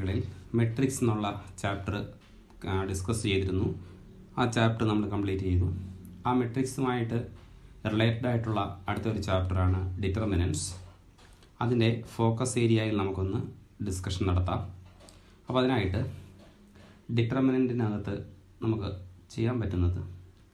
ക്ലാസ്സുകളിൽ മെട്രിക്സ് എന്നുള്ള chapter discuss ചെയ്തിരുന്നു ആ ചാപ്റ്റർ നമ്മൾ കംപ്ലീറ്റ് ചെയ്തു ആ മെട്രിക്സുമായിട്ട് റിലേറ്റഡ് ആയിട്ടുള്ള അടുത്തൊരു ചാപ്റ്ററാണ് ഡിറ്റർമിനൻസ് അതിൻ്റെ ഫോക്കസ് ഏരിയയിൽ നമുക്കൊന്ന് ഡിസ്കഷൻ നടത്താം അപ്പോൾ അതിനായിട്ട് ഡിറ്റർമിനൻറ്റിനകത്ത് നമുക്ക് ചെയ്യാൻ പറ്റുന്നത്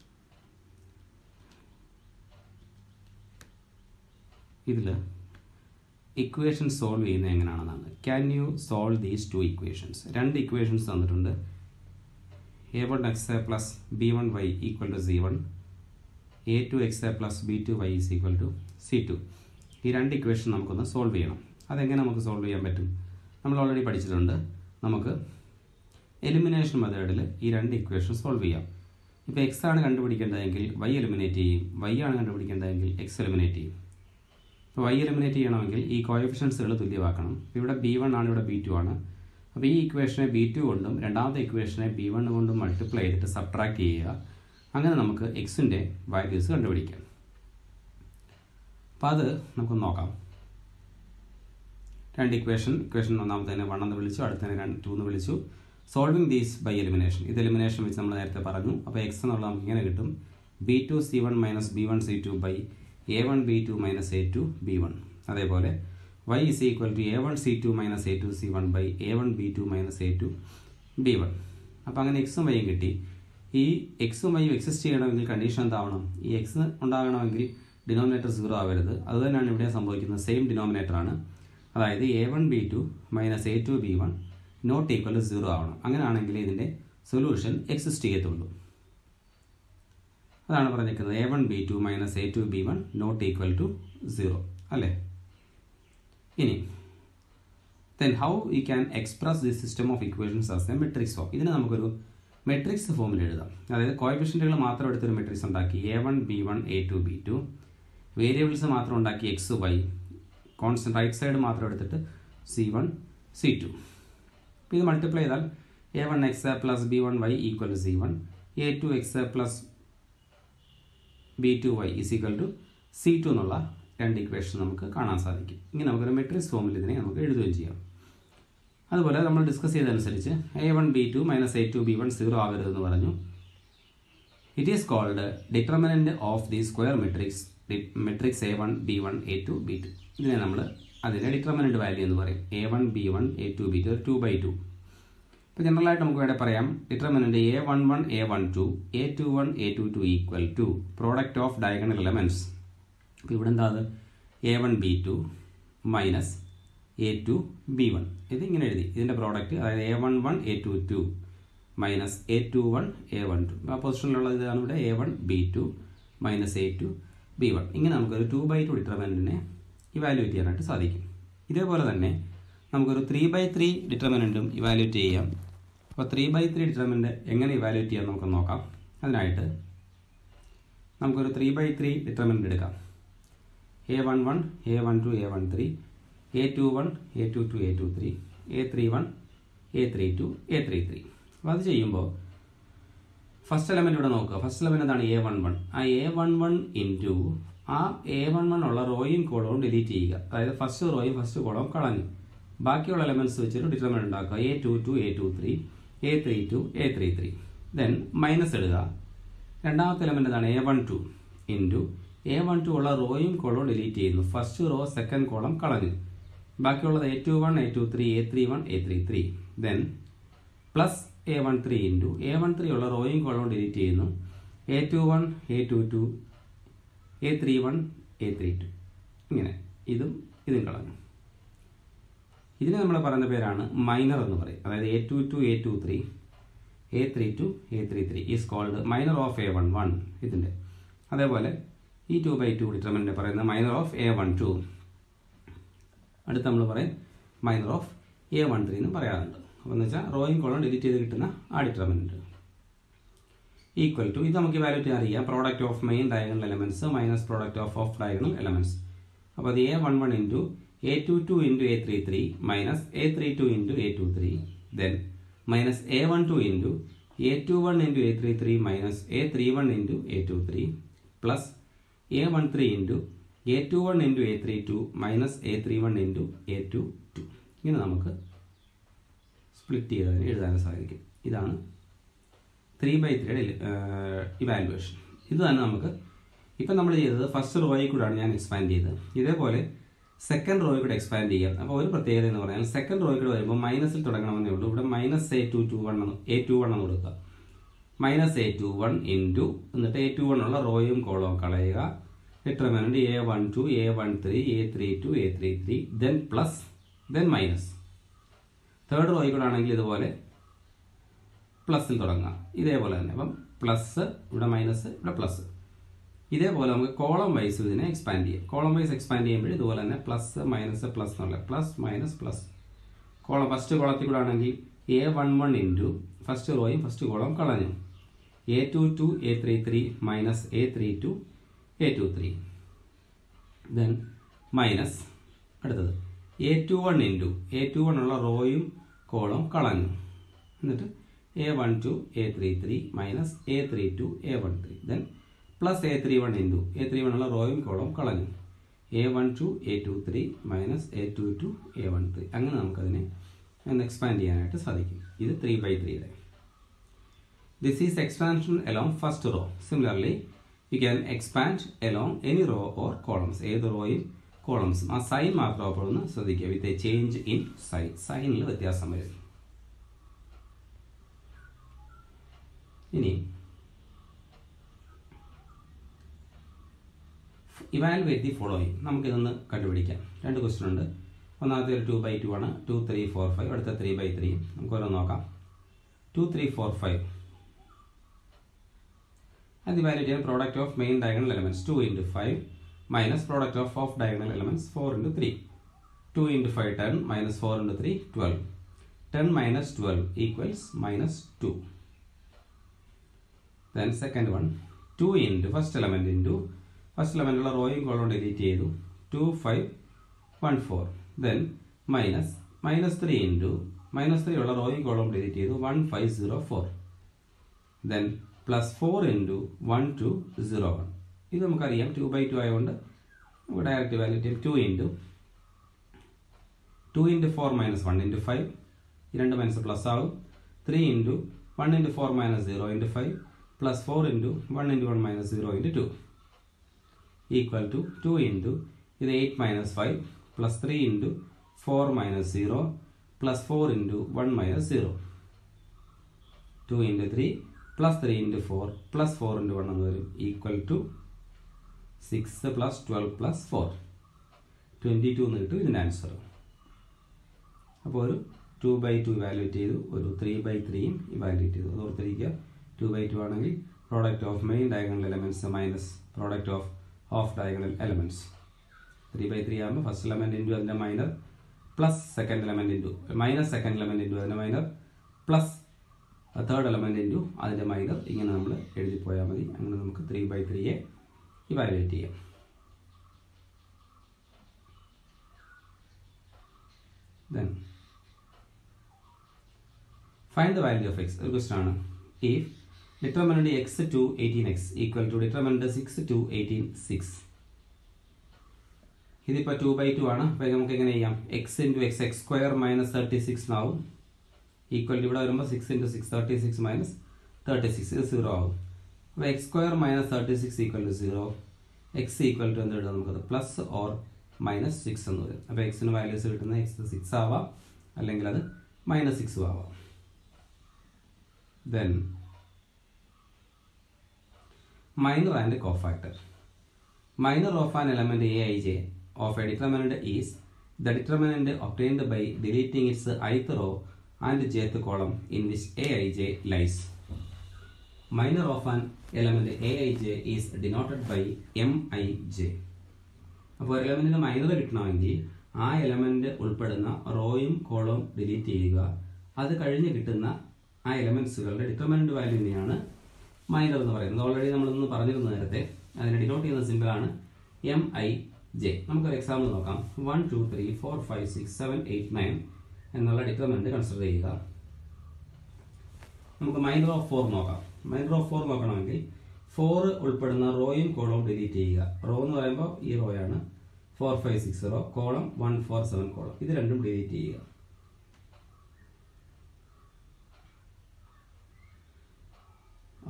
ഇതിൽ ഇക്വേഷൻ സോൾവ് ചെയ്യുന്നത് എങ്ങനെയാണെന്നാണ് can you solve these two equations രണ്ട് ഇക്വേഷൻസ് തന്നിട്ടുണ്ട് a one x a plus B one y equal to c one A two x a plus b two y is equal to C two ഈ രണ്ട് equation നമുക്കൊന്ന് solve ചെയ്യണം അതെങ്ങനെ നമുക്ക് solve ചെയ്യാൻ പറ്റും നമ്മൾ ഓൾറെഡി പഠിച്ചിട്ടുണ്ട് നമുക്ക് എലിമിനേഷൻ മെത്തേഡിൽ ഈ രണ്ട് ഇക്വേഷൻ സോൾവ് ചെയ്യാം ഇപ്പോൾ എക്സ് ആണ് കണ്ടുപിടിക്കേണ്ടതെങ്കിൽ വൈ എലിമിനേറ്റ് ചെയ്യും വൈ ആണ് കണ്ടുപിടിക്കേണ്ടതെങ്കിൽ എക്സ് എലിമിനേറ്റ് ചെയ്യും ഇപ്പോൾ വൈ എലിമിനേറ്റ് ചെയ്യണമെങ്കിൽ ഈ കോയഫിഷ്യൻസുകൾ തുല്യമാക്കണം ഇവിടെ ബി വൺ ആണ് ഇവിടെ ബി ടു ആണ് അപ്പോൾ ഈ ഇക്വേഷനെ ബി ടു കൊണ്ടും രണ്ടാമത്തെ ഇക്വേഷനെ ബി വൺ കൊണ്ടും മൾട്ടിപ്ലൈ ചെയ്തിട്ട് സബ്ട്രാക്ട് ചെയ്യുക അങ്ങനെ നമുക്ക് എക്സിൻ്റെ വാല്യൂസ് കണ്ടുപിടിക്കാം അപ്പോൾ അത് നമുക്ക് നോക്കാം രണ്ട് ഇക്വേഷൻ ഇക്വേഷൻ ഒന്നാമത്തേനെ വൺ എന്ന് വിളിച്ചു അടുത്തതിനെ രണ്ട് ടു എന്ന് വിളിച്ചു സോൾവിങ് ദീസ് ബൈ എലിമിനേഷൻ ഇത് എലിമിനേഷൻ വെച്ച് നമ്മൾ നേരത്തെ പറഞ്ഞു അപ്പോൾ എക്സ് എന്നുള്ളത് നമുക്ക് ഇങ്ങനെ കിട്ടും b two c one minus b one c two by a one b two minus A two b one അതേപോലെ y is equal to A one c two minus A two c one by a one b two minus A two b one അപ്പോൾ അങ്ങനെ എക്സും വൈയും കിട്ടി ഈ എക്സും വൈയും exist ചെയ്യണമെങ്കിൽ condition എന്താവണം ഈ X ഉണ്ടാകണമെങ്കിൽ ഡിനോമിനേറ്റർ സീറോ ആവരുത് അത് തന്നെയാണ് ഇവിടെ സംഭവിക്കുന്നത് സെയിം ഡിനോമിനേറ്റർ ആണ് അതായത് A one b two minus A two b one not equal to zero ആവണം അങ്ങനെയാണെങ്കിൽ ഇതിൻ്റെ സൊല്യൂഷൻ എക്സിസ്റ്റ് ചെയ്യത്തുള്ളൂ അതാണ് പറഞ്ഞിരിക്കുന്നത് a one b two minus A two b one not equal to zero അല്ലേ ഇനി then how you can express the system of equations as a matrix form ഇതിന് നമുക്കൊരു മെട്രിക്സ് ഫോമിൽ എഴുതാം അതായത് കോയഫിഷ്യൻറ്റുകൾ മാത്രം എടുത്തൊരു മെട്രിക്സ് ഉണ്ടാക്കി a one B one A two B two variables മാത്രം ഉണ്ടാക്കി x y constant right side മാത്രം എടുത്തിട്ട് സി വൺ സി ടു ഇത് മൾട്ടിപ്ലൈ ചെയ്താൽ a one X plus B one y equal to c one A two X plus b two y is equal to C two എന്നുള്ള രണ്ട് equation നമുക്ക് കാണാൻ സാധിക്കും ഇങ്ങനെ നമുക്കൊരു മെട്രിക്സ് ഫോമിൽ ഇതിനെ നമുക്ക് എഴുതുകയും ചെയ്യാം അതുപോലെ നമ്മൾ ഡിസ്കസ് ചെയ്തതനുസരിച്ച് a one b two minus A two b one zero ആവരുതെന്ന് പറഞ്ഞു it is called determinant of the square matrix matrix a one B one A two B two ഇതിനെ നമ്മൾ അതിൻ്റെ ഡിറ്റർമിനൻറ്റ് വാല്യൂ എന്ന് പറയും a one B one A two B two two by two ഇപ്പോൾ ജനറലായിട്ട് നമുക്ക് വേണേൽ പറയാം determinant a one one A one two A two one A two to equal to product of diagonal elements അപ്പോൾ ഇവിടെ എന്താ അത് a one b two minus A two b one ഇത് ഇങ്ങനെ എഴുതി ഇതിൻ്റെ പ്രോഡക്റ്റ് അതായത് A one one A two two minus A two one A one two ആ പൊസിഷനിലുള്ള ഇതാണ് ഇവിടെ a one b two minus A two b one ഇങ്ങനെ നമുക്കൊരു ടു ബൈ ടു ഡിറ്റർമിനൻറ്റിനെ ഇവാലുവേറ്റ് ചെയ്യാനായിട്ട് സാധിക്കും ഇതേപോലെ തന്നെ നമുക്കൊരു ത്രീ ബൈ ത്രീ ഡിറ്റർമിനൻറ്റും ഇവാലുവേറ്റ് ചെയ്യാം അപ്പോൾ ത്രീ ബൈ ത്രീ ഡിറ്റർമിനൻറ്റ് എങ്ങനെ ഇവാലുവേറ്റ് ചെയ്യാൻ നമുക്ക് നോക്കാം അതിനായിട്ട് നമുക്കൊരു ത്രീ ബൈ ത്രീ ഡിറ്റർമിനൻറ്റ് എടുക്കാം a one one A one two A one three A two one A two two A two three A three one A three two A three three അപ്പോൾ അത് ചെയ്യുമ്പോൾ first element ഇവിടെ നോക്കുക first element എന്താണ് a one one ആ a one one into ആ a one one ഉള്ള റോയും കോളവും ഡിലീറ്റ് ചെയ്യുക അതായത് ഫസ്റ്റ് റോയും ഫസ്റ്റ് കോളവും കളഞ്ഞു ബാക്കിയുള്ള എലമെൻറ്റ്സ് വെച്ചിട്ട് ഡിറ്റർമിനൻ്റ് ഉണ്ടാക്കുക a two two A two three A three two A three three then minus ഇടുക രണ്ടാമത്തെ എലമെൻ്റ് എന്താണ് a one two into a one two ഉള്ള റോയും കോളവും ഡിലീറ്റ് ചെയ്യുന്നു ഫസ്റ്റ് റോ സെക്കൻഡ് കോളം കളഞ്ഞു ബാക്കിയുള്ളത് a two one A two three A three one A three three then plus a one three into a one three ഉള്ള റോയും കോളവും delete ചെയ്യുന്നു a two one A two two A three one A three two ഇങ്ങനെ ഇതും ഇതും കളഞ്ഞു ഇതിനെ നമ്മൾ പറയുന്ന പേരാണ് മൈനർ എന്ന് പറയും അതായത് A two two A two three A three two A three three is called minor of a one one ഇതിൻ്റെ അതേപോലെ ഈ ടു ബൈ ടു ഡിറ്റർമിനൻ്റ് പറയുന്നത് minor of a one two അടുത്ത് നമ്മൾ പറയും minor of a one three എന്ന് പറയാറുണ്ട് അപ്പോൾ എന്ന് വെച്ചാൽ റോയും കോളം ഡിലീറ്റ് ചെയ്ത് കിട്ടുന്ന ആ ഡിറ്റർമിനൻറ്റ് ഈക്വൽ ടു ഇത് നമുക്ക് വാല്യൂറ്റ് അറിയാം product of main diagonal elements minus product of off diagonal elements അപ്പോൾ അത് a one one into a two two into a three three minus A three two into a two three then minus A one two into a two one into a three three minus A three one into a two three plus a one three into a two one into a three two minus A three one into a two two ഇങ്ങനെ നമുക്ക് split ചെയ്ത് അതിന് എഴുതാനും സാധിക്കും ഇതാണ് three by ത്രീയുടെ evaluation ഇത് തന്നെ നമുക്ക് ഇപ്പം നമ്മൾ ചെയ്തത് ഫസ്റ്റ് റോയിൽ കൂടെയാണ് ഞാൻ എക്സ്പാൻഡ് ചെയ്തത് ഇതേപോലെ സെക്കൻഡ് റോയിൽ കൂടെ എക്സ്പാൻഡ് ചെയ്യാം അപ്പോൾ ഒരു പ്രത്യേകത എന്ന് പറഞ്ഞാൽ സെക്കൻഡ് റോയിൽ കൂടെ വരുമ്പോൾ മൈനസിൽ തുടങ്ങണമെന്നേ ഉള്ളൂ ഇവിടെ minus A two two one A two one എന്ന് കൊടുക്കുക minus A two one into എന്നിട്ട് എ ടു വൺ ഉള്ള റോയും കോളവും കളയുക determinant a one two A one three A three two A three three then plus then minus third റോയിൽ കൂടെ ആണെങ്കിൽ ഇതുപോലെ പ്ലസിൽ തുടങ്ങുക ഇതേപോലെ തന്നെ അപ്പം പ്ലസ് ഇവിടെ മൈനസ് ഇവിടെ പ്ലസ് ഇതേപോലെ നമുക്ക് കോളം വൈസ് ഇതിനെ എക്സ്പാൻഡ് ചെയ്യാം കോളം വൈസ് എക്സ്പാൻഡ് ചെയ്യുമ്പോൾ ഇതുപോലെ തന്നെ പ്ലസ് മൈനസ് പ്ലസ് എന്നുള്ള plus minus plus column first കോളത്തിൽ കൂടെ ആണെങ്കിൽ a one one into first റോയും ഫസ്റ്റ് കോളം കളഞ്ഞു a two two A three three minus A three two A two three then minus അടുത്തത് a two one into a two one ഉള്ള റോയും column കളഞ്ഞു എന്നിട്ട് a one two A three three minus A three two A one three then plus a three one into a three one ഉള്ള റോയും column കളഞ്ഞു a one two A two three minus A two two A one three അങ്ങനെ നമുക്കതിനെ ഒന്ന് expand ചെയ്യാനായിട്ട് സാധിക്കും ഇത് three by ത്രീയുടെ this is expansion along first row similarly you can expand along any row or columns ഏത് റോയും കോളംസും ആ സൈൻ മാത്രം അപ്പോൾ ഒന്ന് ശ്രദ്ധിക്കുക with a change in sign സൈനിൽ വ്യത്യാസം വരും ഇനി ഇവാലുവേറ്റ് ദി ഫോളോയിങ് നമുക്കിതൊന്ന് കണ്ടുപിടിക്കാം രണ്ട് ക്വസ്റ്റ്യൻ ഉണ്ട് ഒന്നാമത്തെ ഒരു ടു ബൈ ടു ആണ് ടു ത്രീ ഫോർ ഫൈവ് അടുത്ത ത്രീ ബൈ ത്രീ നമുക്ക് ഓരോ നോക്കാം ടു ത്രീ ഫോർ ഫൈവ് അത് ഇവാലുവേറ്റ് ചെയ്യാൻ product of main diagonal elements two into five minus product of off diagonal elements four into three two into five ten minus four into three twelve ten minus twelve equals minus two then second one two into first element into first എലമെന്റുള്ള റോയും column delete ചെയ്തു two five one four then minus minus three into minus three ഉള്ള റോയും column delete ചെയ്തു one five zero four then plus four into one two zero one ഇത് നമുക്കറിയാം two by two ആയതുകൊണ്ട് നമുക്ക് ഡയറക്റ്റ് വാല്യൂ ചെയ്യും two into two into four minus one into five ഈ രണ്ട് മൈനസ് പ്ലസ് ആവും three into one into four minus zero into five plus four into one into one minus zero into two equal to two into ഇത് eight minus five plus three into four minus zero plus four into one minus zero two into three plus three into four plus four into one എന്ന് വരും equal to six plus twelve plus four twenty two എന്ന് കിട്ടും ഇതിൻ്റെ answer അപ്പോൾ ഒരു two by to evaluate ചെയ്തു ഒരു three by ത്രീയും ഇവാലുവേറ്റ് ചെയ്തു അത് ഓർത്തിരിക്കുക ടു ബൈ ടു ആണെങ്കിൽ product of main diagonal elements minus product of off diagonal elements three by three ആകുമ്പോൾ ഫസ്റ്റ് എലമെന്റ് ഇൻറ്റു അതിൻ്റെ minor plus second element into minus second element into അതിൻ്റെ minor plus third element into അതിൻ്റെ minor ഇങ്ങനെ നമ്മൾ എഴുതി പോയാൽ മതി അങ്ങനെ നമുക്ക് ത്രീ ബൈ ത്രീയെ ഇവാലുവേറ്റ് ചെയ്യാം then find the value of x ഒരു ക്വസ്റ്റൻ ആണ് if determinant x to 18x equal to determinant 6 to 18 6 ഇതിപ്പോൾ ടു ബൈ ടു ആണ് അപ്പോൾ നമുക്ക് എങ്ങനെ ചെയ്യാം X into X X square minus thirty six എന്നാവും ഈക്വൽ ഇവിടെ വരുമ്പോൾ six into six thirty six minus thirty six ഇത് സീറോ ആവും അപ്പോൾ X square minus thirty six equal to zero X equal to എന്ത് എഴുതാം നമുക്കത് പ്ലസ് ഓർ മൈനസ് സിക്സ് എന്ന് വരും അപ്പോൾ എക്സിന് വാല്യൂസ് കിട്ടുന്ന എക്സ് സിക്സ് ആവാം അല്ലെങ്കിൽ അത് മൈനസ് സിക്സും ആവാം then minor and cofactor. Minor of an element aij of a determinant is the determinant obtained by deleting its ith row and jth column in which aij lies. Minor of an element aij is denoted by mij. അപ്പോൾ ഒരു എലമെന്റിന് minor കിട്ടണമെങ്കിൽ ആ element ഉൾപ്പെടുന്ന റോയും കോളവും delete ചെയ്യുക അത് കഴിഞ്ഞ് കിട്ടുന്ന ആ എലമെന്റ്സുകളുടെ ഡിറ്റർമിനന്റ് വാല്യൂവിനെയാണ് മൈനർ എന്ന് പറയുന്നത് ഓൾറെഡി നമ്മളൊന്ന് പറഞ്ഞിരുന്നു നേരത്തെ അതിനെ ഡിനോട്ട് ചെയ്യുന്ന സിമ്പിളാണ് എം ഐ ജെ നമുക്കൊരു എക്സാമ്പിൾ നോക്കാം one two three four five six seven eight nine എന്നുള്ള ഡിറ്റർമിനന്റ് കൺസിഡർ ചെയ്യുക നമുക്ക് മൈനർ ഓഫ് ഫോർ നോക്കാം മൈനർ ഓഫ് ഫോർ നോക്കണമെങ്കിൽ ഫോർ ഉൾപ്പെടുന്ന റോയും കോളവും ഡിലീറ്റ് ചെയ്യുക റോ എന്ന് പറയുമ്പോൾ ഈ റോയാണ് four five six row column one four seven column ഇത് രണ്ടും ഡിലീറ്റ് ചെയ്യുക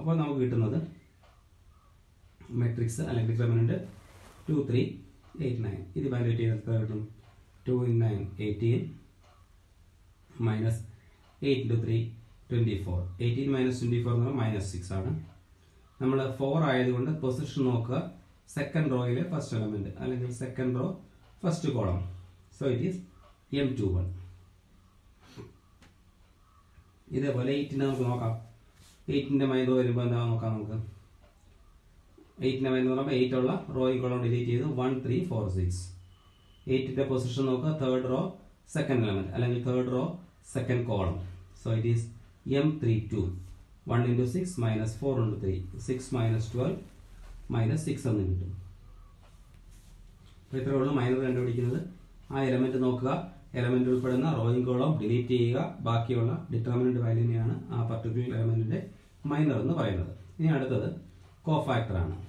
അപ്പോൾ നമുക്ക് കിട്ടുന്നത് മെട്രിക്സ് അല്ലെങ്കിൽ determinant two three eight nine ഇത് വാല്യൂറ്റ് ചെയ്ത് എത്ര കിട്ടും two in nine eighteen minus eight into three twenty four eighteen minus twenty four എന്ന് പറഞ്ഞാൽ മൈനസ് സിക്സ് ആണ് നമ്മൾ ഫോർ ആയതുകൊണ്ട് പൊസിഷൻ നോക്കുക സെക്കൻഡ് റോയിലെ ഫസ്റ്റ് എലമെന്റ് അല്ലെങ്കിൽ second row first column so it is M two one ഇതേപോലെ എയ്റ്റിനെ നമുക്ക് നോക്കാം എയ്റ്റിൻ്റെ മൈൻഡ് വരുമ്പോൾ എന്താ നോക്കാം നമുക്ക് എയ്റ്റിൻ്റെ മൈൻഡ് പറയുമ്പോൾ എയ്റ്റ് ഉള്ള റോയിൽ കോളം ഡിലീറ്റ് ചെയ്ത് വൺ ത്രീ ഫോർ സിക്സ് എയ്റ്റിൻ്റെ പൊസിഷൻ നോക്കുക തേർഡ് റോ സെക്കൻഡ് എലമെന്റ് അല്ലെങ്കിൽ third row second column so it is M three two one into six minus four into three six minus twelve minus six എന്ന് കിട്ടും അപ്പോൾ ഇത്രയേ ഉള്ളൂ minor കണ്ടുപിടിക്കുന്നത് ആ എലമെന്റ് നോക്കുക എലമെന്റ് ഉൾപ്പെടുന്ന റോയിങ് കോളം ഡിലീറ്റ് ചെയ്യുക ബാക്കിയുള്ള ഡിറ്റർമിനന്റ് വാല്യൂവിനെയാണ് ആ പർട്ടിക്കുലർ എലമെന്റിന്റെ മൈനർ എന്ന് പറയുന്നത് ഇനി അടുത്തത് കോഫാക്ടർ ആണ്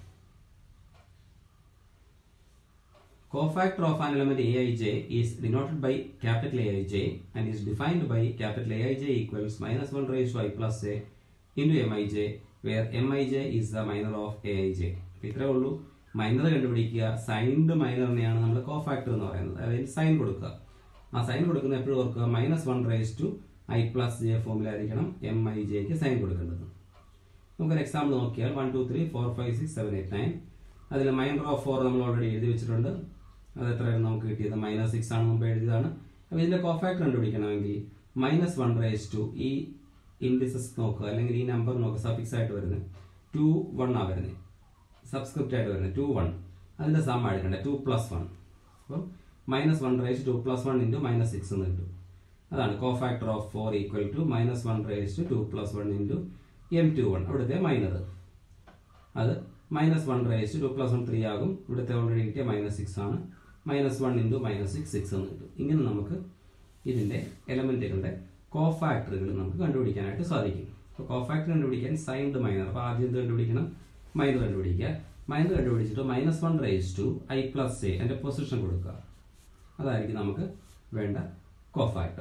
Cofactor of an element aij is denoted by capital Aij and is defined by capital Aij equals minus 1 raised to i plus j into mij where mij is the minor of aij. അപ്പോൾ ഇത്രേ ഉള്ളൂ minor കണ്ടുപിടിക്കുക signed മൈനറിനെയാണ് നമ്മൾ cofactor എന്ന് പറയുന്നത് അതായത് sign കൊടുക്കുക ആ സൈൻ കൊടുക്കുന്ന എപ്പോഴും ഓർക്കുക minus one raise to I plus J ഫോമിലായിരിക്കണം എം ഐ ജെക്ക് സൈൻ കൊടുക്കേണ്ടത് നമുക്കൊരു എക്സാമ്പിൾ നോക്കിയാൽ one two three four five six seven eight nine അതിൽ മൈനർ ഓഫ് ഫോർ നമ്മൾ ഓൾറെഡി എഴുതി വെച്ചിട്ടുണ്ട് അത് എത്രയാണ് നമുക്ക് കിട്ടിയത് മൈനസ് സിക്സ് ആണ് മുമ്പ് എഴുതിയതാണ് അപ്പോൾ ഇതിന്റെ കോഫാക്ടർ കണ്ടുപിടിക്കണമെങ്കിൽ മൈനസ് വൺ റേസ് ടു ഈ ഇൻഡിസസ് നോക്കുക അല്ലെങ്കിൽ ഈ നമ്പർ നോക്കുക സഫിക്സ് ആയിട്ട് വരുന്നത് ടു വൺ ആ വരുന്നത് സബ്സ്ക്രിപ്റ്റ് ആയിട്ട് വരുന്നത് ടു വൺ അതിന്റെ സം എടുക്കണ്ടേ ടു പ്ലസ് വൺ അപ്പം minus one raise to plus one into minus six എന്ന് കിട്ടും അതാണ് cofactor of four equal to minus one raise to two plus one into M two one അവിടുത്തെ minor അത് minus one raise to plus one three ആകും ഇവിടുത്തെ already കിട്ടിയ minus six ആണ് minus one into minus six six എന്ന് കിട്ടും ഇങ്ങനെ നമുക്ക് ഇതിന്റെ എലമെന്റുകളുടെ കോഫാക്ടറുകൾ നമുക്ക് കണ്ടുപിടിക്കാനായിട്ട് സാധിക്കും അപ്പോൾ കോഫാക്ടർ കണ്ടുപിടിക്കാൻ സൈൻഡ് മൈനർ അപ്പോൾ ആദ്യം എന്ത് കണ്ടുപിടിക്കണം മൈനർ കണ്ടുപിടിക്കുക മൈനർ കണ്ടുപിടിച്ചിട്ട് minus one raise to I plus A അതിന്റെ പൊസിഷൻ കൊടുക്കുക അതായിരിക്കും നമുക്ക് വേണ്ട cofactor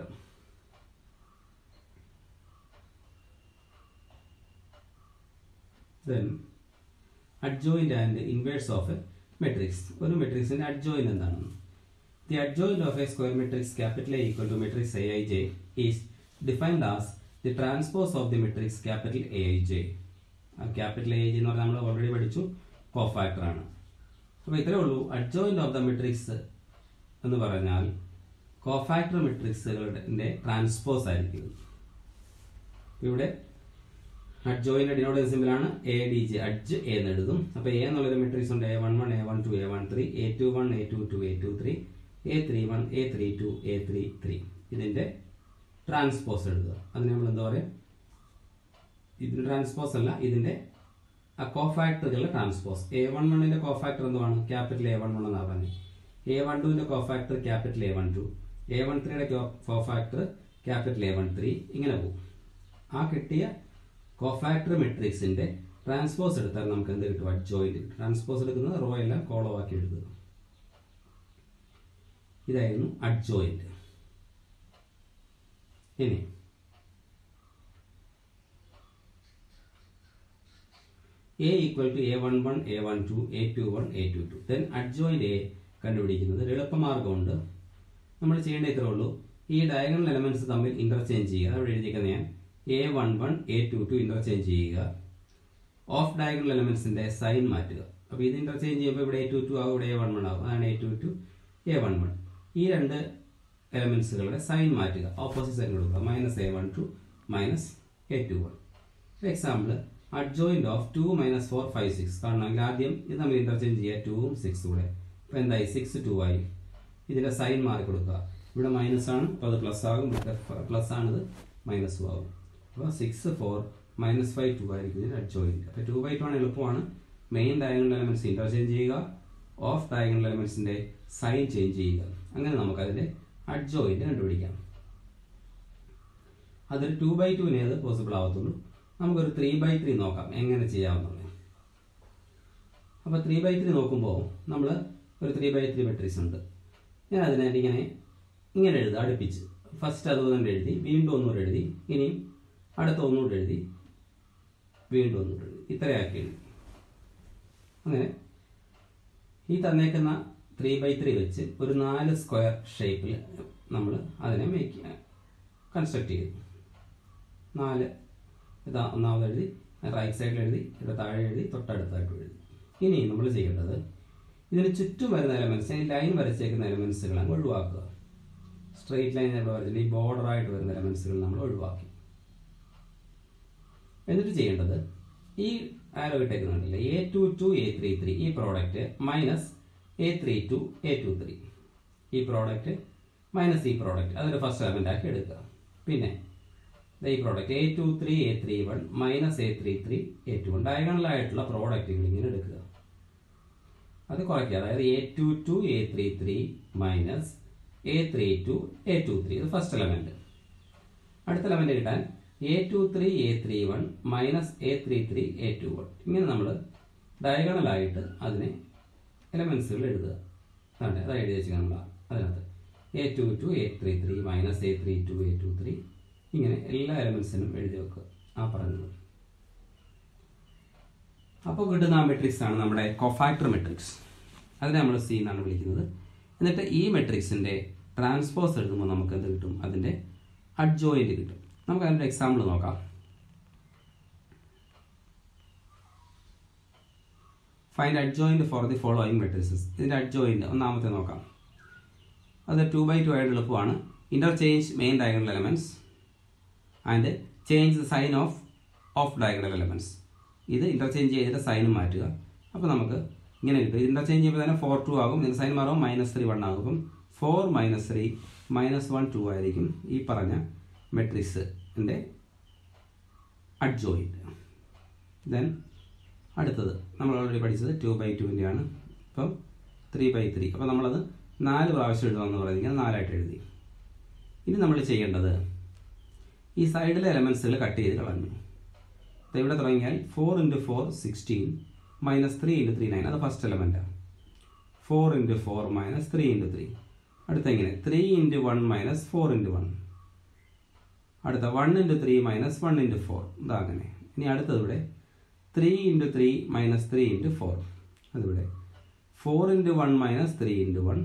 then adjoint and inverse of a matrix ഒരു മെട്രിക്സിന്റെ അഡ്ജോയിന്റ് എന്താണ് the adjoint of a square matrix capital A equal to matrix A I J is defined as the transpose of the matrix capital A I J capital A I J എന്ന് പറഞ്ഞാൽ നമ്മൾ already പഠിച്ചു cofactor ആണ് അപ്പോൾ ഇത്രേ ഉള്ളൂ adjoint of the matrix എന്ന് പറഞ്ഞാൽ കോഫാക്ടർ മെട്രിക്സുകളുടെ ട്രാൻസ്പോസ് ആയിരിക്കും ഇവിടെ അഡ്ജോയിന്റെ ഡിനോട്ട് സിമ്പിൾ ആണ് A D J adj A എന്ന് എഴുതും അപ്പൊ എ എന്നുള്ളൊരു മെട്രിക്സ് ഉണ്ട് A one one A one two A one three A two one A two two A two three A three one A three two A three three ഇതിന്റെ transpose എഴുതുക അതിന് നമ്മൾ എന്താ പറയുക ഇതിന്റെ ട്രാൻസ്പോസ് അല്ല ഇതിന്റെ ആ കോഫാക്ടറുകളുടെ ട്രാൻസ്പോസ് എ വൺ വണ്ണിന്റെ കോഫാക്ടർ എന്തുവാണ് ക്യാപിറ്റൽ എ വൺ വൺ എന്നാണ് പറഞ്ഞത് എ വൺ ടുവിന്റെ cofactor capital A one two A one ത്രീയുടെ cofactor capital A one three ഇങ്ങനെ പോകും ആ കിട്ടിയ കോഫാക്ടർ മെട്രിക്സിന്റെ ട്രാൻസ്പോസ് എടുത്താൽ നമുക്ക് എന്ത് കിട്ടും അഡ്ജോയിന്റ് ട്രാൻസ്പോസ് എടുക്കുന്നത് റോ എല്ലാം കോളോ ആക്കി എഴുതുക ഇതായിരുന്നു അഡ്ജോയിന്റ് ഇനി A equal to A one one A one two A two one A two two then adjoint A കണ്ടുപിടിക്കുന്നത് ഒരു എളുപ്പമാർഗമുണ്ട് നമ്മൾ ചെയ്യേണ്ട ഇത്രേ ഉള്ളൂ ഈ ഡയഗണൽ എലമെന്റ്സ് തമ്മിൽ ഇന്റർചേഞ്ച് ചെയ്യുക അവിടെ എഴുതിയിരിക്കുന്ന ഞാൻ A one one A two two interchange ചെയ്യുക ഓഫ് ഡയഗണൽ എലമെന്റ്സിന്റെ സൈൻ മാറ്റുക അപ്പോൾ ഇത് ഇന്റർചേഞ്ച് ചെയ്യുമ്പോൾ ഇവിടെ എ ടു ടു ആവും ഇവിടെ എ വൺ വൺ ആവും അതാണ് A two two A one one ഈ രണ്ട് എലമെന്റ്സുകളുടെ സൈൻ മാറ്റുക ഓപ്പോസിറ്റ് സൈൻ കൊടുക്കുക minus A one two minus A two one example adjoint of two minus four five six കാണണമെങ്കിൽ ആദ്യം ഇത് നമ്മൾ ഇന്റർചേഞ്ച് ചെയ്യുക ടൂവും സിക്സും കൂടെ അപ്പോൾ എന്തായി സിക്സ് ടു ആയി ഇതിന്റെ സൈൻ മാറി കൊടുക്കുക ഇവിടെ മൈനസ് ആണ് അപ്പോൾ അത് പ്ലസ് ആകും ഇവിടെ പ്ലസ് ആണിത് മൈനസും ആകും അപ്പോൾ six four minus five two ആയിരിക്കും ഇതിന്റെ അഡ്ജോയിന്റ് അപ്പോൾ ടു ബൈ ടു ആണ് എളുപ്പമാണ് മെയിൻ ഡയഗണൽ എലമെന്റ്സ് ഇന്റർചേഞ്ച് ചെയ്യുക ഓഫ് ഡയഗണൽ എലമെന്റ്സിന്റെ സൈൻ ചേഞ്ച് ചെയ്യുക അങ്ങനെ നമുക്ക് അതിന്റെ അഡ്ജോയിന്റ് കണ്ടുപിടിക്കാം അതൊരു ടു ബൈ ടുവിനെ അത് പോസിബിൾ ആവത്തുള്ളൂ നമുക്കൊരു ത്രീ ബൈ ത്രീ നോക്കാം എങ്ങനെ ചെയ്യാവുന്നത് അപ്പോൾ ത്രീ ബൈ ത്രീ നോക്കുമ്പോൾ നമ്മൾ ഒരു ത്രീ ബൈ ത്രീ മെട്രിക്സ് ഉണ്ട് ഞാൻ അതിനായിട്ട് ഇങ്ങനെ ഇങ്ങനെ എഴുതുക അടുപ്പിച്ച് ഫസ്റ്റ് അത് തന്നെ എഴുതി വീണ്ടും ഒന്നുകൂടെ എഴുതി ഇനിയും അടുത്ത ഒന്നുകൂടെ എഴുതി വീണ്ടും ഒന്നുകൂടെ എഴുതി ഇത്രയാക്കി എഴുതി അങ്ങനെ ഈ തന്നേക്കുന്ന ത്രീ ബൈ ത്രീ വെച്ച് ഒരു നാല് സ്ക്വയർ ഷേപ്പിൽ നമ്മൾ അതിനെ മേക്ക് കൺസ്ട്രക്ട് ചെയ്തു നാല് ഇതാ ഒന്നാമത് എഴുതി റൈറ്റ് സൈഡിൽ എഴുതി ഇവിടെ താഴെ എഴുതി തൊട്ടടുത്തായിട്ട് എഴുതി ഇനി നമ്മൾ ചെയ്യേണ്ടത് ഇതിന് ചുറ്റും വരുന്ന എലമെന്റ്സ് ഈ ലൈൻ വരച്ചേക്കുന്ന എലമെന്റ്സുകൾ അങ്ങ് ഒഴിവാക്കുക സ്ട്രെയിറ്റ് ലൈൻ നമ്മൾ വരച്ചിട്ട് ഈ ബോർഡർ ആയിട്ട് വരുന്ന എലമെന്റ്സുകൾ നമ്മൾ ഒഴിവാക്കി എന്നിട്ട് ചെയ്യേണ്ടത് ഈ ആരോ ഇട്ടേക്കുന്നുണ്ടല്ലേ A two two A three three ഈ product minus A three two A two three ഈ പ്രോഡക്റ്റ് മൈനസ് ഈ പ്രോഡക്റ്റ് അതൊരു ഫസ്റ്റ് എലമെന്റ് ആക്കി എടുക്കുക പിന്നെ ദേ ഈ product A two three A three one minus A three three A two one ഡയഗണലായിട്ടുള്ള പ്രോഡക്റ്റുകൾ ഇങ്ങനെ എടുക്കുക അത് കുറയ്ക്കുക അതായത് A two two A three three minus A three two A two three ഇത് ഫസ്റ്റ് എലമെന്റ് അടുത്ത എലമെന്റ് കിട്ടാൻ A two three A three one minus A three three A two one ഇങ്ങനെ നമ്മൾ ഡയഗണലായിട്ട് അതിനെ എലമെന്റ്സുകൾ എഴുതുക അതാണ് അത് എഴുതി വെച്ചാൽ നമ്മൾ അതിനകത്ത് A two two A three three minus A three two A two three ഇങ്ങനെ എല്ലാ എലമെന്റ്സിനും എഴുതി വെക്കുക ആ പറഞ്ഞത് അപ്പോൾ കിട്ടുന്ന ആ മെട്രിക്സ് ആണ് നമ്മുടെ കൊഫാക്ടർ മെട്രിക്സ് അതിനെ നമ്മൾ സി എന്നാണ് വിളിക്കുന്നത് എന്നിട്ട് ഈ മെട്രിക്സിന്റെ ട്രാൻസ്പോസ് എഴുതുമ്പോൾ നമുക്ക് എന്ത് കിട്ടും അതിന്റെ അഡ്ജോയിന്റ് കിട്ടും നമുക്ക് അതിന്റെ എക്സാമ്പിൾ നോക്കാം find adjoint for the following matrices ഇതിന്റെ അഡ്ജോയിന്റ് ഒന്നാമത്തെ നോക്കാം അത് ടു ബൈ ടു ആയിട്ട് എളുപ്പമാണ് interchange main diagonal elements and change the sign of off diagonal elements ഇത് ഇന്റർചേഞ്ച് ചെയ്തിട്ട് സൈനും മാറ്റുക അപ്പോൾ നമുക്ക് ഇങ്ങനെ കിട്ടും ഇത് ഇന്റർചേഞ്ച് ചെയ്യുമ്പോൾ തന്നെ ഫോർ ടു ആകും ഇതിന് സൈൻ മാറും മൈനസ് ത്രീ വൺ ആകും അപ്പം four minus three minus one two ആയിരിക്കും ഈ പറഞ്ഞ മെട്രിക്സിൻ്റെ അഡ്ജോയിന്റ് ദെൻ അടുത്തത് നമ്മൾ ഓൾറെഡി പഠിച്ചത് ടു ബൈ ടുവിൻ്റെ ആണ് ഇപ്പം ത്രീ ബൈ ത്രീ അപ്പോൾ നമ്മളത് നാല് പ്രാവശ്യം എഴുതാമെന്ന് പറയുന്നത് നാലായിട്ട് എഴുതി ഇനി നമ്മൾ ചെയ്യേണ്ടത് ഈ സൈഡിലെ എലമെന്റ്സുകൾ കട്ട് ചെയ്ത് കളഞ്ഞു ദേ ഇവിടെ തുടങ്ങിയാൽ four into four sixteen minus three into three nine അത് ഫസ്റ്റ് എലമെൻറ്റാണ് four into four minus three into three അടുത്ത എങ്ങനെ three into one minus four into one അടുത്ത one into three minus one into four ഇതാ അങ്ങനെ ഇനി അടുത്തത് ഇവിടെ three into three minus three into four അതിവിടെ four into one minus three into one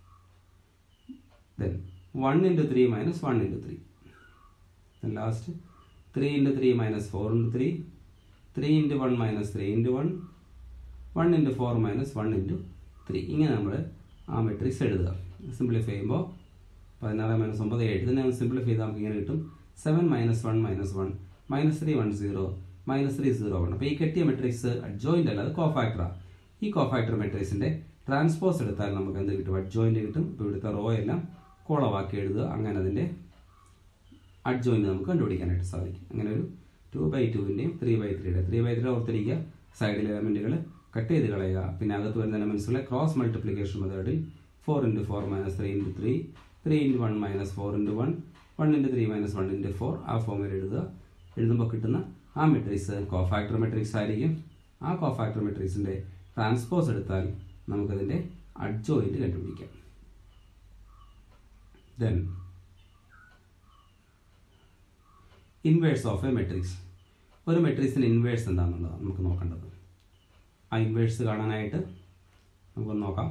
then one into three minus one into three last three into three minus four into three three into one minus three into one one into four minus one into three ഇങ്ങനെ നമ്മൾ ആ matrix എഴുതുക simplify ചെയ്യുമ്പോൾ പതിനാറ് minus ഒമ്പത് ഏഴ് ഇതിനെ simplify ചെയ്താൽ നമുക്ക് ഇങ്ങനെ കിട്ടും seven minus one minus one minus three one zero minus three zero one അപ്പോൾ ഈ കെട്ടിയ മെട്രിക്സ് അഡ്ജോയിന്റ് അല്ല അത് കോഫാക്ടറാണ് ഈ കോഫാക്ടർ മെട്രിക്സിന്റെ ട്രാൻസ്പോസ് എടുത്താൽ നമുക്ക് എന്ത് കിട്ടും അഡ്ജോയിന്റ് കിട്ടും ഇപ്പോൾ ഇവിടുത്തെ റോ എല്ലാം കോളവാക്കി എഴുതുക അങ്ങനെ അതിന്റെ അഡ്ജോയിന്റ് നമുക്ക് കണ്ടുപിടിക്കാനായിട്ട് സാധിക്കും അങ്ങനെ ഒരു ടു ബൈ ടുവിൻ്റെയും ത്രീ ബൈ ത്രീയുടെ ത്രീ ബൈ ത്രീ ഓർത്തിരിക്കുക സൈഡിലെ എലമെന്റുകൾ കട്ട് ചെയ്ത് കളയുക പിന്നെ അകത്ത് വരുന്ന എലമെന്റ്സുകളെ ക്രോസ് മൾട്ടിപ്ലിക്കേഷൻ മെത്തേഡിൽ four into four minus three into three three into one minus four into one one into three minus one into four ആ ഫോമിൽ എഴുതുക എഴുതുമ്പോൾ കിട്ടുന്ന ആ മെട്രിക്സ് കോഫാക്ടർ മെട്രിക്സ് ആയിരിക്കും ആ കോഫാക്ടർ മെട്രിക്സിന്റെ ട്രാൻസ്പോസ് എടുത്താൽ നമുക്കതിന്റെ അഡ്ജോയിന്റ് കണ്ടുപിടിക്കാം then inverse of a matrix ഒരു മെട്രിക്സിന്റെ ഇൻവേഴ്സ് എന്താണെന്നുള്ളതാണ് നമുക്ക് നോക്കേണ്ടത് ആ ഇൻവേഴ്സ് കാണാനായിട്ട് നമുക്കൊന്ന് നോക്കാം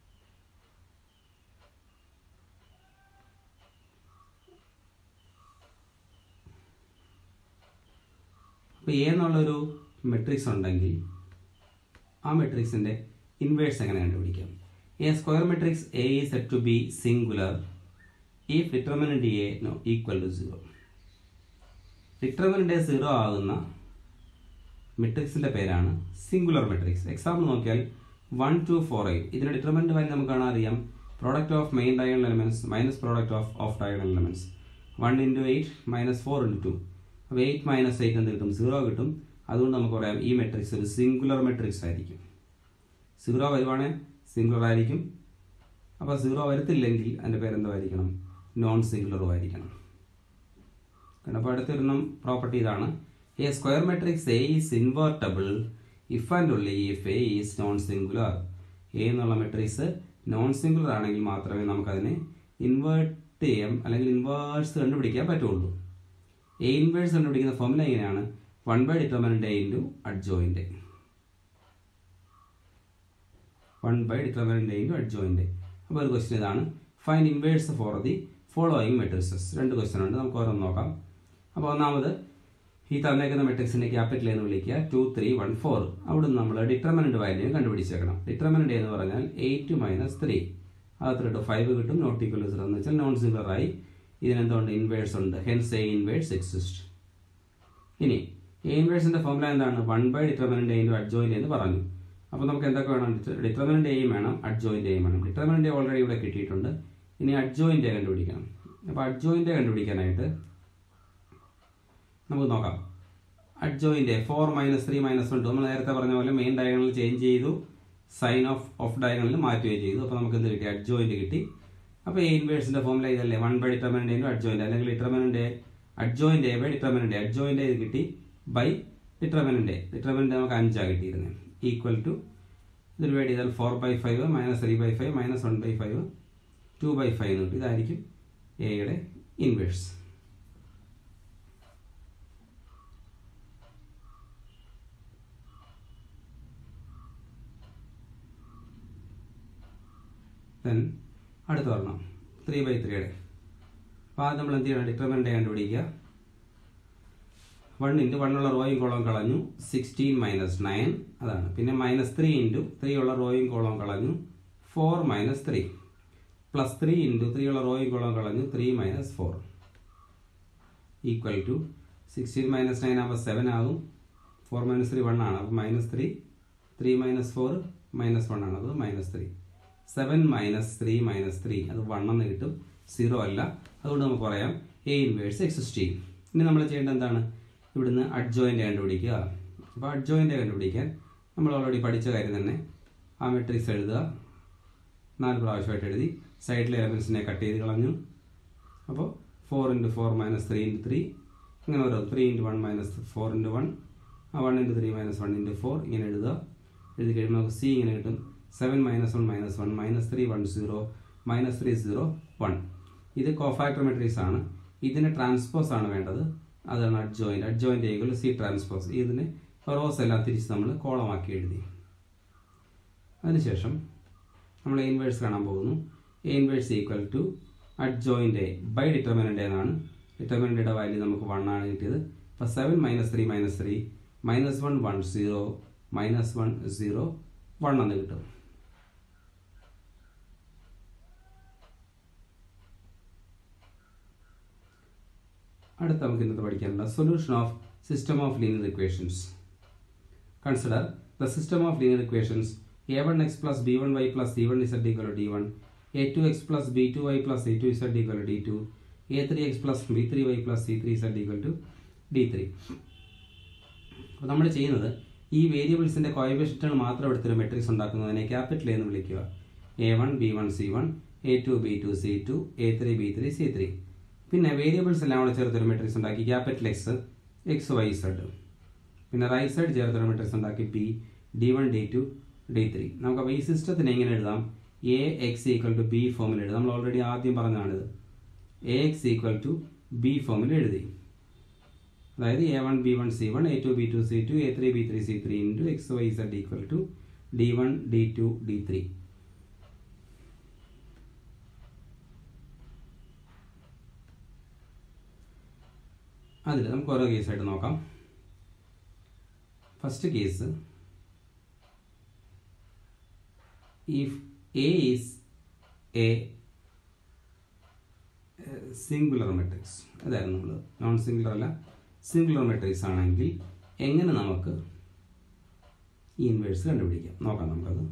അപ്പോൾ എ എന്നുള്ളൊരു മെട്രിക്സ് ഉണ്ടെങ്കിൽ ആ മെട്രിക്സിന്റെ ഇൻവേഴ്സ് എങ്ങനെ കണ്ടുപിടിക്കാം a square matrix A is said to be singular if determinant a no equal to zero determinant zero ആകുന്ന മെട്രിക്സിന്റെ പേരാണ് സിംഗുലർ മെട്രിക്സ് എക്സാമ്പിൾ നോക്കിയാൽ വൺ ടു ഫോർ എയ്റ്റ് ഇതിന്റെ ഡിറ്റർമിനന്റ് വാല്യൂ നമുക്ക് കാണാൻ അറിയാം product of main diagonal elements minus product of off diagonal elements one into eight minus four into two അപ്പോൾ eight minus eight എന്ത് കിട്ടും സീറോ കിട്ടും അതുകൊണ്ട് നമുക്ക് പറയാം ഈ മെട്രിക്സ് ഒരു സിംഗുലർ മെട്രിക്സ് ആയിരിക്കും സീറോ വരുവാണെങ്കിൽ സിംഗുലർ ആയിരിക്കും അപ്പോൾ സീറോ വരത്തില്ലെങ്കിൽ അതിൻ്റെ പേരെന്തായിരിക്കണം നോൺ സിംഗുലറും ആയിരിക്കണം കാരണം അപ്പോൾ അടുത്തൊരെണ്ണം പ്രോപ്പർട്ടി ഇതാണ് a square matrix A is invertible if and only if A is non singular A എന്നുള്ള മെട്രിക്സ് നോൺ സിംഗുലർ ആണെങ്കിൽ മാത്രമേ നമുക്കതിനെ ഇൻവേർട്ട് ചെയ്യാം അല്ലെങ്കിൽ ഇൻവേഴ്സ് കണ്ടുപിടിക്കാൻ പറ്റുള്ളൂ എ ഇൻവേഴ്സ് കണ്ടുപിടിക്കുന്ന ഫോമുല എങ്ങനെയാണ് one by determinant A into adjoint A one by determinant A into adjoint A അപ്പോൾ ഒരു ക്വസ്റ്റ്യൻ ഇതാണ് find inverse for the following matrices രണ്ട് ക്വസ്റ്റ്യൻ ഉണ്ട് നമുക്ക് ഓരോന്ന് നോക്കാം അപ്പോൾ ഒന്നാമത് ഈ തന്നേക്കുന്ന മെട്രിക്സിനെ ക്യാപിറ്റൽ എന്ന് വിളിക്കുക ടു ത്രീ വൺ ഫോർ അവിടെ നിന്ന് നമ്മൾ ഡിറ്റർമിനൻ്റ് വാല്യൂ കണ്ടുപിടിച്ചേക്കണം ഡിറ്റർമിനൻ്റ് എന്ന് പറഞ്ഞാൽ എയ്റ്റ് മൈനസ് ത്രീ അകത്തിട്ട് ഫൈവ് കിട്ടും നോട്ട് ഈക്വൽ സീറോ എന്ന് വെച്ചാൽ നോൺ സിംഗർ ആയി ഇതിനെന്തുകൊണ്ട് ഇൻവേഴ്സ് ഉണ്ട് ഹെൻസ് എ ഇൻവേഴ്സ് എക്സിസ്റ്റ് ഇനി എ ഇൻവേഴ്സിന്റെ ഫോർമുല എന്താണ് one by determinant into adjoint എന്ന് പറഞ്ഞു അപ്പോൾ നമുക്ക് എന്തൊക്കെ വേണം ഡിറ്റർമിനൻ്റ് എയും വേണം അഡ്ജോയിൻ്റ് എയും വേണം ഡിറ്റർമിനൻ്റ് ഓൾറെഡി ഇവിടെ കിട്ടിയിട്ടുണ്ട് ഇനി അഡ്ജോയിൻ്റ് കണ്ടുപിടിക്കണം അപ്പോൾ അഡ്ജോയിൻ്റ് കണ്ടുപിടിക്കാനായിട്ട് നമുക്ക് നോക്കാം adjoint four minus three minus one two നമ്മൾ നേരത്തെ പറഞ്ഞ പോലെ മെയിൻ ഡയഗണൽ ചേഞ്ച് ചെയ്തു സൈൻ ഓഫ് ഓഫ് ഡയഗണൽ മാറ്റുകയും ചെയ്തു അപ്പോൾ നമുക്ക് എന്ത് കിട്ടി അഡ്ജോയിൻ്റ് കിട്ടി അപ്പോൾ എ ഇൻവേഴ്സിന്റെ ഫോമുല ഇതല്ലേ one by determinant into adjoint അല്ലെങ്കിൽ determinant adjoint A by determinant adjoint ഇത് കിട്ടി ബൈ ഡിറ്റർമിനൻ്റ് ഡിറ്റർമിനൻ്റ് നമുക്ക് അഞ്ചാണ് കിട്ടിയിരുന്നത് ഈക്വൽ ടു ഇത് ഡിവൈഡ് ചെയ്താൽ four by five minus three by five minus one by five two by five എന്ന് കിട്ടും ഇതായിരിക്കും എയുടെ ഇൻവേഴ്സ് ദെൻ അടുത്ത ഒരെണ്ണം ത്രീ ബൈ ത്രീയുടെ അപ്പോൾ ആദ്യം നമ്മൾ എന്ത് ചെയ്യണം ഡിറ്റർമിനൻ്റ് കണ്ടുപിടിക്കുക വൺ ഇൻറ്റു വണ്ണുള്ള റോയും കോളവും കളഞ്ഞു സിക്സ്റ്റീൻ മൈനസ് നയൻ അതാണ് പിന്നെ മൈനസ് ത്രീ ഇൻറ്റു ത്രീ ഉള്ള റോയും കോളവും കളഞ്ഞു four minus three plus three into three ഉള്ള റോയും കോളവും കളഞ്ഞു three minus four equal to sixteen minus nine ആകുമ്പോൾ സെവൻ ആകും ഫോർ മൈനസ് ത്രീ വൺ ആണ് അപ്പോൾ minus three three minus four minus one ആണ് അപ്പോൾ minus three seven minus three minus three അത് വൺ എന്ന് കിട്ടും സീറോ അല്ല അതുകൊണ്ട് നമുക്ക് പറയാം എ ഇൻവേഴ്സ് എക്സിസ്റ്റ് ചെയ്യും ഇനി നമ്മൾ ചെയ്യേണ്ടത് എന്താണ് ഇവിടുന്ന് അഡ്ജോയിൻ്റ് കണ്ടുപിടിക്കുക അപ്പോൾ അഡ്ജോയിൻ്റ് കണ്ടുപിടിക്കാൻ നമ്മൾ ഓൾറെഡി പഠിച്ച കാര്യം തന്നെ ആ മെട്രിക്സ് എഴുതുക നാല് പ്രാവശ്യമായിട്ട് എഴുതി സൈഡിലെ എലമെൻസിനെ കട്ട് ചെയ്ത് കളഞ്ഞു അപ്പോൾ four into four minus three into three ഇങ്ങനെ ഓരോ three into one minus four into one ആ one into three minus one into four ഇങ്ങനെ എഴുതുക എഴുതി കഴിയുമ്പോൾ നമുക്ക് സി ഇങ്ങനെ കിട്ടും seven minus one minus one minus three one zero minus three zero one ഇത് കോഫാക്ടർ മെട്രിക്സ് ആണ് ഇതിന് ട്രാൻസ്പോസ് ആണ് വേണ്ടത് അതാണ് adjoint adjoint equal C transpose ഇതിന് റോസ് എല്ലാം തിരിച്ച് നമ്മൾ കോളമാക്കി എഴുതി അതിനുശേഷം നമ്മൾ ഇൻവേഴ്സ് കാണാൻ പോകുന്നു A inverse equal to adjoint A by determinant എന്നാണ് ഡിറ്റർമിനൻ്റിയുടെ വാല്യൂ നമുക്ക് വൺ ആണ് കിട്ടിയത് അപ്പോൾ seven minus three minus three minus one one zero minus one zero one എന്ന് കിട്ടും അടുത്ത നമുക്ക് ഇന്നത്തെ പഠിക്കാനുള്ള solution of system of linear equations consider the system of linear equations A one X plus B one Y plus C one Z equal D one A two X plus b two Y plus C two Z equal D two A three X plus B three Y plus C three Z equal to D three അപ്പോൾ നമ്മൾ ചെയ്യുന്നത് ഈ വേരിയബിൾസിന്റെ കോയബിഷറ്റുകൾ മാത്രം എടുത്തൊരു matrix ഉണ്ടാക്കുന്നതിനെ capital എന്ന് വിളിക്കുക A one B one C one A two B two C two A three B three C three പിന്നെ variables എല്ലാം കൂടെ ചേർത്തൊരു മെട്രിക്സ് ഉണ്ടാക്കി capital X X Y Z പിന്നെ റൈറ്റ് സൈഡ് ചേർത്തൊരു മെട്രിക്സ് ഉണ്ടാക്കി P D one D two D three നമുക്കപ്പോൾ ഈ സിസ്റ്റത്തിന് എങ്ങനെ എഴുതാം A X equal to B ഫോമിൽ എഴുതാം നമ്മൾ ഓൾറെഡി ആദ്യം പറഞ്ഞാണിത് A X equal to B ഫോമിൽ എഴുതി അതായത് A one B one C one A two B two C two A three B three C three into X Y Z equal to D one D two D three അതിൽ നമുക്ക് ഓരോ കേസായിട്ട് നോക്കാം first case if A is a singular matrix അതായിരുന്നു നമ്മൾ non singular അല്ല singular matrix ആണെങ്കിൽ എങ്ങനെ നമുക്ക് ഈ ഇൻവേഴ്സ് കണ്ടുപിടിക്കാം നോക്കാം നമുക്കത്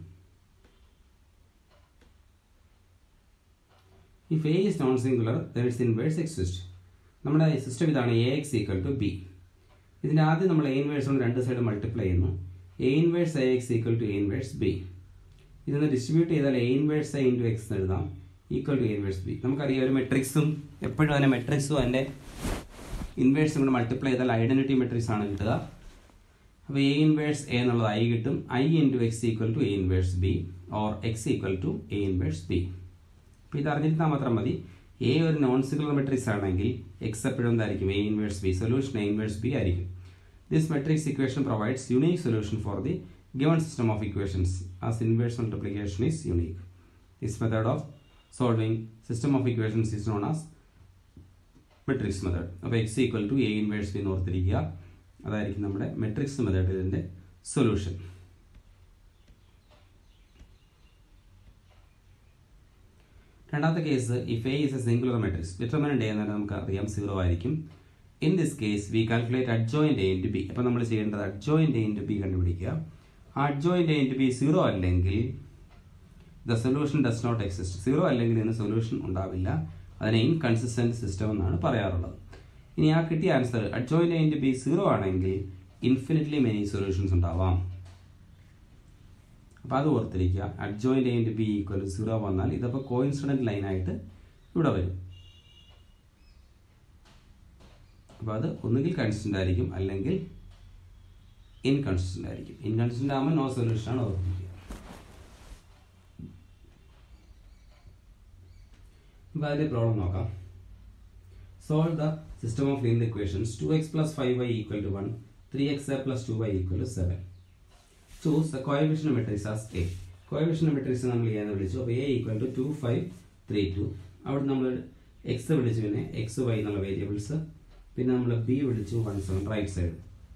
if A is non singular then its inverse exist നമ്മുടെ സിസ്റ്റം ഇതാണ് A X equal to B ഇതിൻ്റെ ആദ്യം നമ്മൾ എ ഇൻവേഴ്സ് കൊണ്ട് രണ്ട് സൈഡ് മൾട്ടിപ്ലൈ ചെയ്യുന്നു A inverse A X equal to A inverse B ഇതൊന്ന് ഡിസ്ട്രിബ്യൂട്ട് ചെയ്താൽ A inverse A into X എഴുതാം equal to A inverse B നമുക്കറിയാം ഒരു മെട്രിക്സും എപ്പോഴും അതിനെ മെട്രിക്സും അതിൻ്റെ ഇൻവേഴ്സും കൊണ്ട് മൾട്ടിപ്ലൈ ചെയ്താൽ ഐഡന്റിറ്റി മെട്രിക്സ് ആണ് കിട്ടുക അപ്പോൾ എ ഇൻവേഴ്സ് എ എന്നുള്ളത് ഐ കിട്ടും I into X equal to A inverse B or X equal to A inverse B അപ്പോൾ ഇത് അറിഞ്ഞിരുന്നാൽ മാത്രം മതി എ ഒരു നോൺ സിംഗുലർ മെട്രിക്സ് ആണെങ്കിൽ എക്സ് എപ്പോഴും എന്തായിരിക്കും A inverse B solution A inverse B ആയിരിക്കും This matrix equation provides unique solution for the given system of equations as inverse multiplication is unique. This method of solving system of equations is known as matrix method അപ്പോൾ X equal to A inverse B എന്ന് ഓർത്തിരിക്കുക അതായിരിക്കും നമ്മുടെ matrix method ഇതിൻ്റെ solution രണ്ടാമത്തെ case if A is a singular matrix determinant A എന്നാൽ നമുക്ക് അറിയാം സീറോ ആയിരിക്കും in this case we calculate adjoint A into B അപ്പോൾ നമ്മൾ ചെയ്യേണ്ടത് അഡ്ജോയിൻ്റ് എ ഇൻറ്റു ബി കണ്ടുപിടിക്കുക adjoint A into B zero അല്ലെങ്കിൽ the solution does not exist zero അല്ലെങ്കിൽ ഇതിന് സൊല്യൂഷൻ ഉണ്ടാവില്ല അതിനെ ഇൻകൺസിസ്റ്റൻറ്റ് സിസ്റ്റം എന്നാണ് പറയാറുള്ളത് ഇനി ആ കിട്ടിയ answer adjoint A into B zero ആണെങ്കിൽ ഇൻഫിനിറ്റ്ലി മെനി സൊല്യൂഷൻസ് ഉണ്ടാവാം അപ്പോൾ അത് ഓർത്തിരിക്കുക adjoint A into B equal zero വന്നാൽ ഇതപ്പോൾ കോയിൻസിഡൻറ്റ് ലൈനായിട്ട് ഇവിടെ വരും അപ്പോൾ അത് ഒന്നുകിൽ കൺസിസ്റ്റൻ്റ് ആയിരിക്കും അല്ലെങ്കിൽ ഇൻകൺസിസ്റ്റൻ്റ് ആയിരിക്കും ഇൻകൺസിസ്റ്റൻ്റ് ആകുമ്പോൾ നോ സൊല്യൂഷൻ ആണ് ഓർമ്മിക്കുക അപ്പോൾ അതിൻ്റെ പ്രോബ്ലം നോക്കാം solve the system of linear equations two X plus five Y equal to one three X plus two Y equal to seven choose the coefficient matrix as a coefficient matrix നമ്മൾ ചെയ്യാന്ന് വിളിച്ചു അപ്പോൾ A equal to two five three two അവിടെ നമ്മൾ X വിളിച്ചു പിന്നെ X Y എന്നുള്ള variables പിന്നെ നമ്മൾ ബി വിളിച്ചു വൺ സെവൻ റൈറ്റ് സൈഡ്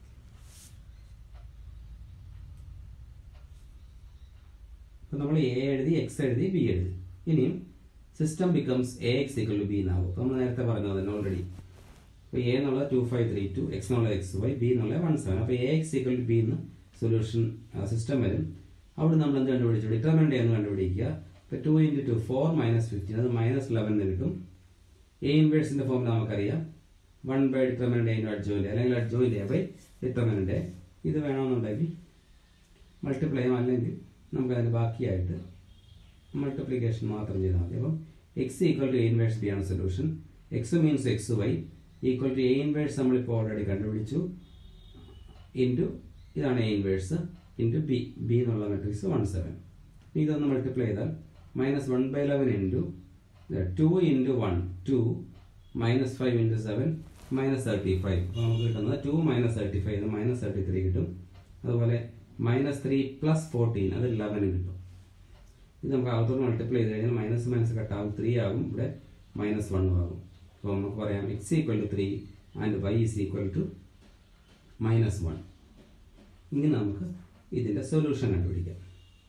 അപ്പം നമ്മൾ എ എഴുതി എക്സ് എഴുതി ബി എഴുതി ഇനിയും system becomes A X equal to B എന്നാവും അപ്പോൾ നമ്മൾ നേരത്തെ പറഞ്ഞു തന്നെ ഓൾറെഡി അപ്പോൾ എ എന്നുള്ളത് two five three two X എന്നുള്ളത് എക്സ് വൈ ബി എന്നുള്ളത് വൺ സെവൻ അപ്പോൾ A X equal to B എന്ന് സൊല്യൂഷൻ സിസ്റ്റം വരും അവിടെ നമ്മൾ എന്ത് കണ്ടുപിടിച്ചു ഡിറ്റർമിനൻ്റ് എന്ന് കണ്ടുപിടിക്കുക ഇപ്പോൾ two into two four minus fifteen അത് മൈനസ് ലെവൻ എന്ന് കിട്ടും എ ഇൻവേഴ്സിൻ്റെ ഫോമിൽ നമുക്കറിയാം one by determinant into adjoint അല്ലെങ്കിൽ അഡ്ജോയിൻ്റ് എ ബൈ ഡിറ്റർമിനൻ്റ് ഇത് വേണമെന്നുണ്ടെങ്കിൽ മൾട്ടിപ്ലൈ ചെയ്യാം അല്ലെങ്കിൽ നമുക്കതിന് ബാക്കിയായിട്ട് മൾട്ടിപ്ലിക്കേഷൻ മാത്രം ചെയ്താൽ മതി അപ്പം X equal to A inverse B ആണ് solution X means X Y equal to A inverse നമ്മളിപ്പോൾ ഓൾറെഡി കണ്ടുപിടിച്ചു ഇൻറ്റു ഇതാണ് A inverse into B B എന്നുള്ള മെട്രിക്സ് വൺ സെവൻ ഇതൊന്ന് മൾട്ടിപ്ലൈ ചെയ്താൽ minus one by eleven into two into one two minus five into seven minus thirty five അപ്പോൾ നമുക്ക് കിട്ടുന്നത് two minus thirty five ഇത് minus thirty three കിട്ടും അതുപോലെ minus three plus fourteen അത് ലെവന് കിട്ടും ഇത് നമുക്ക് അകത്തോട് മൾട്ടിപ്ലൈ ചെയ്ത് കഴിഞ്ഞാൽ മൈനസ് മൈനസ് കട്ടാവും ത്രീ ആകും ഇവിടെ മൈനസ് വണ്ണും ആകും അപ്പോൾ നമുക്ക് പറയാം X equal to three and Y is equal to minus one ഇങ്ങനെ നമുക്ക് ഇതിൻ്റെ സൊല്യൂഷൻ കണ്ടുപിടിക്കാം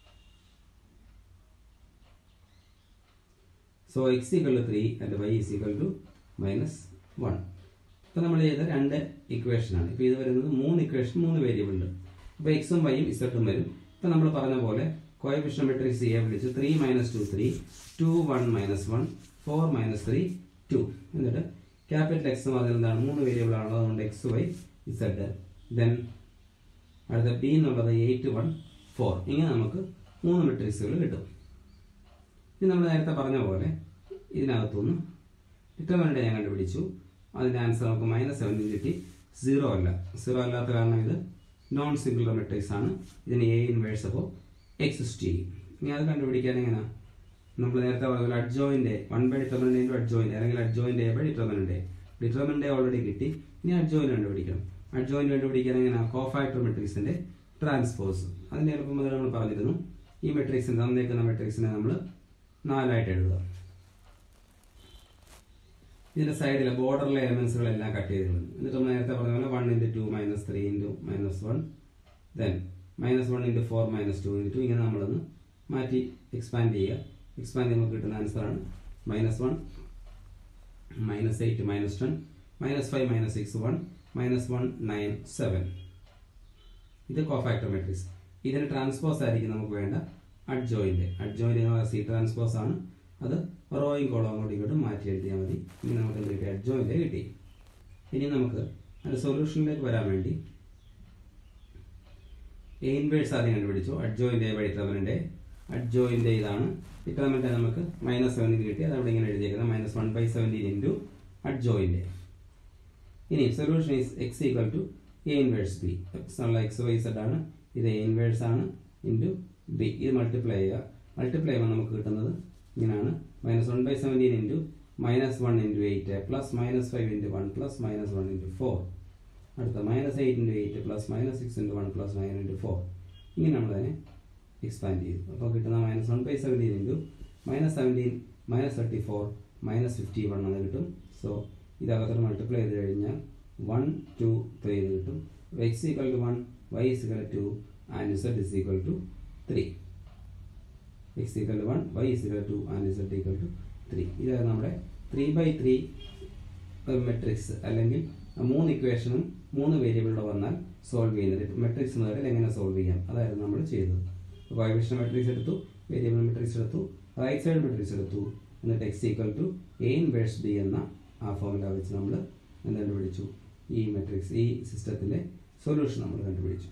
so X equal to three and Y is equal to minus one ഇപ്പോൾ നമ്മൾ ചെയ്ത രണ്ട് ഇക്വേഷനാണ് ഇപ്പോൾ ഇത് വരുന്നത് മൂന്ന് ഇക്വേഷൻ മൂന്ന് വേരിയബിൾ ഉണ്ട് അപ്പോൾ എക്സും വൈയും ഇസട്ടും വരും ഇപ്പോൾ നമ്മൾ പറഞ്ഞ പോലെ കോയഫിഷ്യൻ മെട്രിക്സ് എ വിളിച്ചു three minus two three two one minus one four minus three two എന്നിട്ട് ക്യാപിറ്റൽ എക്സ് എന്ന് പറഞ്ഞാൽ എന്താണ് മൂന്ന് വേരിയബിൾ ആണല്ലോ അതുകൊണ്ട് എക്സ് വൈ ഇസഡ് ദെൻ അടുത്ത ബി എന്നുള്ളത് എയ്റ്റ് വൺ ഫോർ ഇങ്ങനെ നമുക്ക് മൂന്ന് മെട്രിക്സുകൾ കിട്ടും ഇത് നമ്മൾ നേരത്തെ പറഞ്ഞ പോലെ ഇതിനകത്തുനിന്ന് ഡിറ്റർമിനൻ്റ് ഞാൻ കണ്ടുപിടിച്ചു അതിൻ്റെ ആൻസർ നമുക്ക് മൈനസ് സെവൻറ്റീൻ കിട്ടി സീറോ അല്ല സീറോ അല്ലാത്ത കാരണം ഇത് നോൺ സിംഗുലർ മെട്രിക്സ് ആണ് ഇതിന് എ ഇൻവേഴ്സ് അപ്പോൾ എക്സിസ്റ്റ് ചെയ്യും ഇനി അത് കണ്ടുപിടിക്കാൻ എങ്ങനെ നമ്മൾ നേരത്തെ പറഞ്ഞ അഡ്ജോയിൻ്റെ one by determinant into adjoint അല്ലെങ്കിൽ adjoint A by determinant A determinant A already കിട്ടി ഇനി അഡ്ജോയിൻ്റ് കണ്ടുപിടിക്കണം അഡ്ജോയിൻ്റ് കണ്ടുപിടിക്കാൻ എങ്ങനെ കോഫാക്ടർ മെട്രിക്സിൻ്റെ ട്രാൻസ്പോസ് അതിൻ്റെ എളുപ്പം മുതൽ നമ്മൾ പറഞ്ഞിരുന്നു ഈ മെട്രിക്സിന് തന്നേക്കുന്ന മെട്രിക്സിനെ നമ്മൾ നാലായിട്ട് എഴുതുക ഇതിന്റെ സൈഡിലെ ബോർഡറിലെ എലമെന്റ്സുകളെല്ലാം കട്ട് ചെയ്ത് കളഞ്ഞു എന്നിട്ട് നമ്മൾ നേരത്തെ പറഞ്ഞ പോലെ one into two minus three into minus one then minus one into four minus two into ഇങ്ങനെ നമ്മളൊന്ന് മാറ്റി എക്സ്പാൻഡ് ചെയ്യുക എക്സ്പാൻഡ് ചെയ്യുമ്പോൾ കിട്ടുന്ന ആൻസറാണ് minus one minus eight minus ten minus five minus six one minus one nine seven ഇത് cofactor matrix ഇതിന് transpose ആയിരിക്കും നമുക്ക് വേണ്ട അഡ്ജോയിന്റ് അഡ്ജോയിന്റ് എന്ന് പറയുന്നത് സി ട്രാൻസ്പോസ് ആണ് അത് റോയും കോളം അങ്ങോട്ടും ഇങ്ങോട്ടും മാറ്റി എഴുതിയാൽ മതി ഇനി നമുക്ക് എന്ത് കിട്ടി അഡ്ജോയിന്റ് കിട്ടി ഇനി നമുക്ക് അതിന്റെ സൊല്യൂഷനിലേക്ക് വരാൻ വേണ്ടി എ ഇൻവേഴ്സ് ആദ്യം കണ്ടുപിടിച്ചു അഡ്ജോയിന്റ് എ വഴി ഡിറ്റർമിനന്റ് അഡ്ജോയിന്റ് ഇതാണ് ഡിറ്റർമിനന്റ് നമുക്ക് മൈനസ് സെവൻറ്റീൻ കിട്ടി അത് അവിടെ ഇങ്ങനെ എഴുതിയേക്കുന്നത് minus one by seventeen into adjoint ഇനി solution is X equal to A inverse B X ഉള്ള എക്സ് വൈ സെഡ് ആണ് ഇത് എ ഇൻവേഴ്സ് ആണ് ഇൻറ്റു ബി ഇത് മൾട്ടിപ്ലൈ ചെയ്യുക മൾട്ടിപ്ലൈ ചെയ്യുമ്പോൾ നമുക്ക് കിട്ടുന്നത് ഇങ്ങനെയാണ് minus one by seventeen into minus one into eight plus minus five into one plus minus one into four അടുത്ത minus eight into eight plus minus six into one plus nine into four ഇങ്ങനെ നമ്മളതിനെ expand ചെയ്തു അപ്പോൾ കിട്ടുന്ന minus one by seventeen into minus seventeen minus thirty four minus fifty one എന്ന് കിട്ടും so ഇതകത്തോട്ട് multiply ചെയ്ത് കഴിഞ്ഞാൽ വൺ ടു ത്രീ എന്ന് കിട്ടും X equal to one Y is equal to and Z is equal to three X equal to one Y is equal to and Z equal to three ഇതാണ് നമ്മുടെ three by three matrix അല്ലെങ്കിൽ മൂന്ന് ഇക്വേഷനും മൂന്ന് വേരിയബിളുടെ വന്നാൽ solve ചെയ്യുന്നത് മെട്രിക്സ് മുതൽ എങ്ങനെ സോൾവ് ചെയ്യാം അതായിരുന്നു നമ്മൾ ചെയ്തത് കോയഫിഷ്യൻ മെട്രിക്സ് എടുത്തു വേരിയബിൾ മെട്രിക്സ് എടുത്തു റൈറ്റ് സൈഡ് മെട്രിക്സ് എടുത്തു എന്നിട്ട് X equal to A inverse B എന്ന ആ ഫോമുല വെച്ച് നമ്മൾ എന്ത് കണ്ടുപിടിച്ചു ഈ മെട്രിക്സ് ഈ സിസ്റ്റത്തിൻ്റെ സൊല്യൂഷൻ നമ്മൾ കണ്ടുപിടിച്ചു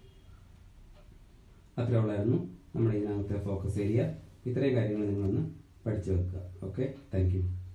അത്രേ ഉള്ളായിരുന്നു നമ്മുടെ ഇതിനകത്തെ ഫോക്കസ് ഏരിയ ഇത്രയും കാര്യങ്ങൾ നിങ്ങളൊന്ന് പഠിച്ചു വെക്കുക ഓക്കെ താങ്ക് യു